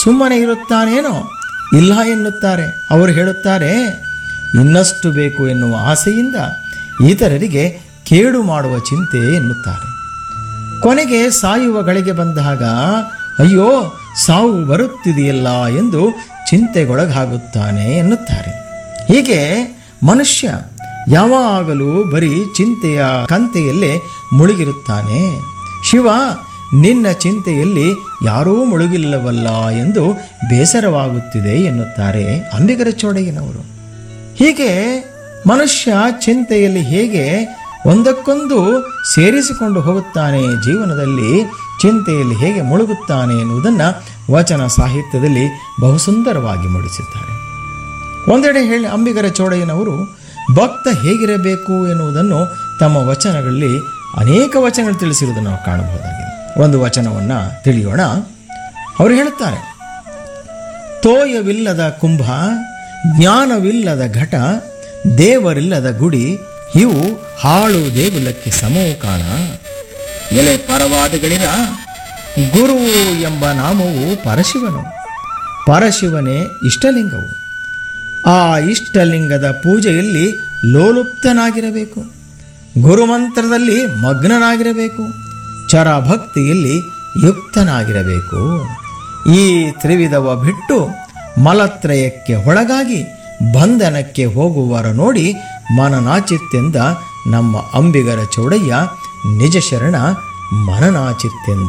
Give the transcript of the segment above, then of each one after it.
ಸುಮ್ಮನೆ ಇರುತ್ತಾನೇನೋ ಇಲ್ಲ ಎನ್ನುತ್ತಾರೆ ಅವರು ಹೇಳುತ್ತಾರೆ ಇನ್ನಷ್ಟು ಬೇಕು ಎನ್ನುವ ಆಸೆಯಿಂದ ಇತರರಿಗೆ ಕೇಡು ಮಾಡುವ ಚಿಂತೆ ಎನ್ನುತ್ತಾರೆ ಕೊನೆಗೆ ಸಾಯುವ ಗಳಿಗೆ ಬಂದಾಗ ಅಯ್ಯೋ ಸಾವು ಬರುತ್ತಿದೆಯಲ್ಲ ಎಂದು ಚಿಂತೆಗೊಳಗಾಗುತ್ತಾನೆ ಎನ್ನುತ್ತಾರೆ ಹೀಗೆ ಮನುಷ್ಯ ಯಾವಾಗಲೂ ಬರೀ ಚಿಂತೆಯ ಕಂತೆಯಲ್ಲೇ ಮುಳುಗಿರುತ್ತಾನೆ ಶಿವ ನಿನ್ನ ಚಿಂತೆಯಲ್ಲಿ ಯಾರೂ ಮುಳುಗಿಲ್ಲವಲ್ಲ ಎಂದು ಬೇಸರವಾಗುತ್ತಿದೆ ಎನ್ನುತ್ತಾರೆ ಅಂಬಿಗರ ಚೋಡಯ್ಯನವರು ಹೀಗೆ ಮನುಷ್ಯ ಚಿಂತೆಯಲ್ಲಿ ಹೇಗೆ ಒಂದಕ್ಕೊಂದು ಸೇರಿಸಿಕೊಂಡು ಹೋಗುತ್ತಾನೆ ಜೀವನದಲ್ಲಿ ಚಿಂತೆಯಲ್ಲಿ ಹೇಗೆ ಮುಳುಗುತ್ತಾನೆ ಎನ್ನುವುದನ್ನು ವಚನ ಸಾಹಿತ್ಯದಲ್ಲಿ ಬಹುಸುಂದರವಾಗಿ ಮೂಡಿಸಿದ್ದಾರೆ ಒಂದೆಡೆ ಹೇಳಿ ಅಂಬಿಗರ ಚೋಡಯ್ಯನವರು ಭಕ್ತ ಹೇಗಿರಬೇಕು ಎನ್ನುವುದನ್ನು ತಮ್ಮ ವಚನಗಳಲ್ಲಿ ಅನೇಕ ವಚನಗಳು ತಿಳಿಸಿರುವುದನ್ನು ನಾವು ಕಾಣಬಹುದಾಗಿದೆ ಒಂದು ವಚನವನ್ನು ತಿಳಿಯೋಣ ಅವರು ಹೇಳುತ್ತಾರೆ ತೋಯವಿಲ್ಲದ ಕುಂಭ ಜ್ಞಾನವಿಲ್ಲದ ಘಟ ದೇವರಿಲ್ಲದ ಗುಡಿ ಇವು ಹಾಳು ದೇಗುಲಕ್ಕೆ ಸಮವು ಕಾಣ ಎಲೆ ಪರವಾದಗಳಿರ ಗುರು ಎಂಬ ನಾಮವು ಪರಶಿವನು ಪರಶಿವನೇ ಇಷ್ಟಲಿಂಗವು ಆ ಇಷ್ಟಲಿಂಗದ ಪೂಜೆಯಲ್ಲಿ ಲೋಲುಪ್ತನಾಗಿರಬೇಕು ಗುರುಮಂತ್ರದಲ್ಲಿ ಮಗ್ನನಾಗಿರಬೇಕು ಚರಭಕ್ತಿಯಲ್ಲಿ ಯುಕ್ತನಾಗಿರಬೇಕು ಈ ತ್ರಿವಿಧವ ಬಿಟ್ಟು ಮಲತ್ರಯಕ್ಕೆ ಒಳಗಾಗಿ ಬಂಧನಕ್ಕೆ ಹೋಗುವರ ನೋಡಿ ಮನನಾಚಿತ್ತೆಂದ ನಮ್ಮ ಅಂಬಿಗರ ಚೌಡಯ್ಯ ನಿಜ ಶರಣ ಮನನಾಚಿತ್ತೆಂದ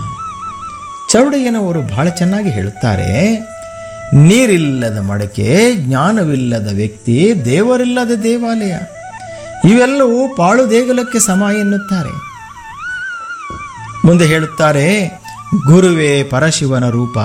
ಚೌಡಯ್ಯನವರು ಬಹಳ ಚೆನ್ನಾಗಿ ಹೇಳುತ್ತಾರೆ ನೀರಿಲ್ಲದ ಮಡಕೆ ಜ್ಞಾನವಿಲ್ಲದ ವ್ಯಕ್ತಿ ದೇವರಿಲ್ಲದ ದೇವಾಲಯ ಇವೆಲ್ಲವೂ ಪಾಳು ದೇಗುಲಕ್ಕೆ ಸಮ ಎನ್ನುತ್ತಾರೆ ಮುಂದೆ ಹೇಳುತ್ತಾರೆ ಗುರುವೇ ಪರಶಿವನ ರೂಪ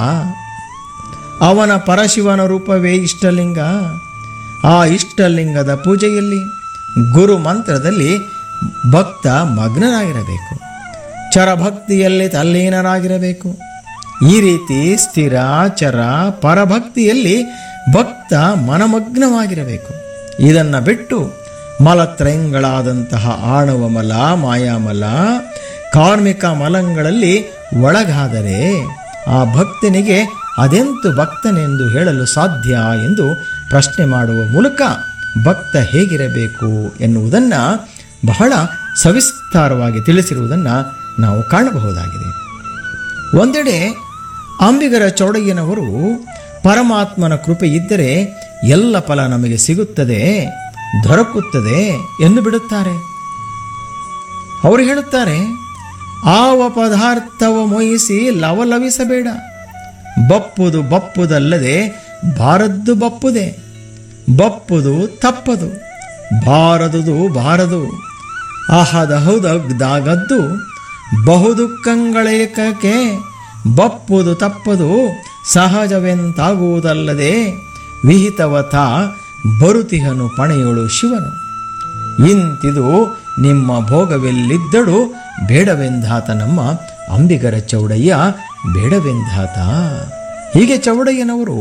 ಅವನ ಪರಶಿವನ ರೂಪವೇ ಇಷ್ಟಲಿಂಗ ಆ ಇಷ್ಟಲಿಂಗದ ಪೂಜೆಯಲ್ಲಿ ಗುರು ಮಂತ್ರದಲ್ಲಿ ಭಕ್ತ ಮಗ್ನನಾಗಿರಬೇಕು ಚರಭಕ್ತಿಯಲ್ಲಿ ತಲ್ಲೀನರಾಗಿರಬೇಕು ಈ ರೀತಿ ಸ್ಥಿರ ಚರ ಪರಭಕ್ತಿಯಲ್ಲಿ ಭಕ್ತ ಮನಮಗ್ನವಾಗಿರಬೇಕು ಇದನ್ನು ಬಿಟ್ಟು ಮಲತ್ರಯಂಗಳಾದಂತಹ ಆಣವ ಮಲ ಮಾಯಾಮಲ ಕಾರ್ಮಿಕ ಮಲಂಗಳಲ್ಲಿ ಒಳಗಾದರೆ ಆ ಭಕ್ತನಿಗೆ ಅದೆಂತು ಭಕ್ತನೆಂದು ಹೇಳಲು ಸಾಧ್ಯ ಎಂದು ಪ್ರಶ್ನೆ ಮಾಡುವ ಮೂಲಕ ಭಕ್ತ ಹೇಗಿರಬೇಕು ಎನ್ನುವುದನ್ನು ಬಹಳ ಸವಿಸ್ತಾರವಾಗಿ ತಿಳಿಸಿರುವುದನ್ನು ನಾವು ಕಾಣಬಹುದಾಗಿದೆ ಒಂದೆಡೆ ಅಂಬಿಗರ ಚೌಡಯ್ಯನವರು ಪರಮಾತ್ಮನ ಕೃಪೆ ಇದ್ದರೆ ಎಲ್ಲ ಫಲ ನಮಗೆ ಸಿಗುತ್ತದೆ ದೊರಕುತ್ತದೆ ಎಂದು ಬಿಡುತ್ತಾರೆ ಅವರು ಹೇಳುತ್ತಾರೆ ಆವ ಪದಾರ್ಥವ ಮೊಯಿಸಿ ಲವಲವಿಸಬೇಡ ಬಪ್ಪುದು ಬಪ್ಪುದಲ್ಲದೆ ಬಾರದ್ದು ಬಪ್ಪುದೆ ಬಪ್ಪುದು ತಪ್ಪದು ಬಾರದುದು ಬಾರದು ಅಹದಹುದಾಗದ್ದು ಬಹುದುಃಖಗಳೇಕಕ್ಕೆ ಬಪ್ಪುದು ತಪ್ಪದು ಸಹಜವೆಂತಾಗುವುದಲ್ಲದೆ ವಿಹಿತವತ ಬರುತಿಹನು ಪಣೆಯೊಳು ಶಿವನು ಇಂತಿದು ನಿಮ್ಮ ಭೋಗವೆಲ್ಲಿದ್ದಳು ಬೇಡವೆಂದಾತ ನಮ್ಮ ಅಂಬಿಗರ ಚೌಡಯ್ಯ ಬೇಡವೆಂದಾತ ಹೀಗೆ ಚೌಡಯ್ಯನವರು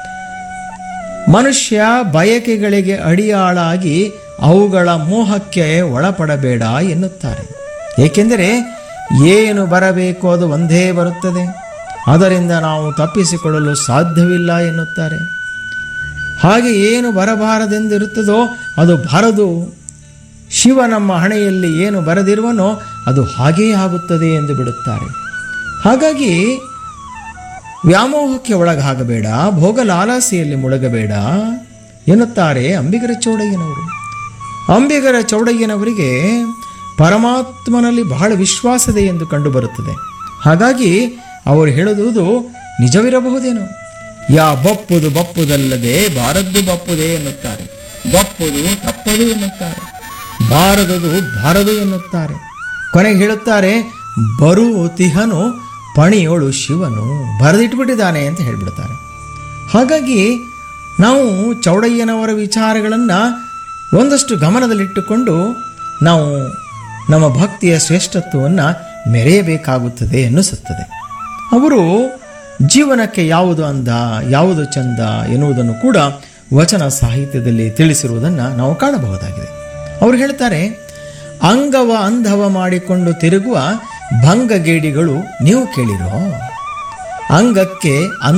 ಮನುಷ್ಯ ಬಯಕೆಗಳಿಗೆ ಅಡಿಯಾಳಾಗಿ ಅವುಗಳ ಮೋಹಕ್ಕೆ ಒಳಪಡಬೇಡ ಎನ್ನುತ್ತಾರೆ ಏಕೆಂದರೆ ಏನು ಬರಬೇಕು ಅದು ಒಂದೇ ಬರುತ್ತದೆ ಅದರಿಂದ ನಾವು ತಪ್ಪಿಸಿಕೊಳ್ಳಲು ಸಾಧ್ಯವಿಲ್ಲ ಎನ್ನುತ್ತಾರೆ ಹಾಗೆ ಏನು ಬರಬಾರದೆಂದಿರುತ್ತದೋ ಅದು ಬರದು ಶಿವ ನಮ್ಮ ಹಣೆಯಲ್ಲಿ ಏನು ಬರದಿರುವನೋ ಅದು ಹಾಗೇ ಆಗುತ್ತದೆ ಎಂದು ಬಿಡುತ್ತಾರೆ ಹಾಗಾಗಿ ವ್ಯಾಮೋಹಕ್ಕೆ ಒಳಗಾಗಬೇಡ ಭೋಗ ಲಾಲಾಸೆಯಲ್ಲಿ ಮುಳುಗಬೇಡ ಎನ್ನುತ್ತಾರೆ ಅಂಬಿಗರ ಚೌಡಯ್ಯನವರು ಅಂಬಿಗರ ಚೌಡಯ್ಯನವರಿಗೆ ಪರಮಾತ್ಮನಲ್ಲಿ ಬಹಳ ವಿಶ್ವಾಸದೆ ಎಂದು ಕಂಡುಬರುತ್ತದೆ ಹಾಗಾಗಿ ಅವರು ಹೇಳುವುದು ನಿಜವಿರಬಹುದೇನೋ ಯಾ ಬಪ್ಪುದು ಬಪ್ಪುದಲ್ಲದೆ ಬಾರದ್ದು ಬಪ್ಪುದೇ ಎನ್ನುತ್ತಾರೆ ಬಪ್ಪುದು ತಪ್ಪದು ಎನ್ನುತ್ತಾರೆ ಬಾರದುದು ಬಾರದು ಎನ್ನುತ್ತಾರೆ ಕೊನೆಗೆ ಹೇಳುತ್ತಾರೆ ಬರುತಿಹನು ಪಣಿಯೋಳು ಶಿವನು ಬರೆದಿಟ್ಬಿಟ್ಟಿದ್ದಾನೆ ಅಂತ ಹೇಳಿಬಿಡ್ತಾರೆ ಹಾಗಾಗಿ ನಾವು ಚೌಡಯ್ಯನವರ ವಿಚಾರಗಳನ್ನು ಒಂದಷ್ಟು ಗಮನದಲ್ಲಿಟ್ಟುಕೊಂಡು ನಾವು ನಮ್ಮ ಭಕ್ತಿಯ ಶ್ರೇಷ್ಠತ್ವವನ್ನು ಮೆರೆಯಬೇಕಾಗುತ್ತದೆ ಎನ್ನಿಸುತ್ತದೆ ಅವರು ಜೀವನಕ್ಕೆ ಯಾವುದು ಅಂದ ಯಾವುದು ಚಂದ ಎನ್ನುವುದನ್ನು ಕೂಡ ವಚನ ಸಾಹಿತ್ಯದಲ್ಲಿ ತಿಳಿಸಿರುವುದನ್ನು ನಾವು ಕಾಣಬಹುದಾಗಿದೆ ಅವರು ಹೇಳ್ತಾರೆ ಅಂಗವ ಅಂಧವ ಮಾಡಿಕೊಂಡು ತಿರುಗುವ ಭಂಗಗೇಡಿಗಳು ನೀವು ಕೇಳಿರೋ ಅಂಗಕ್ಕೆ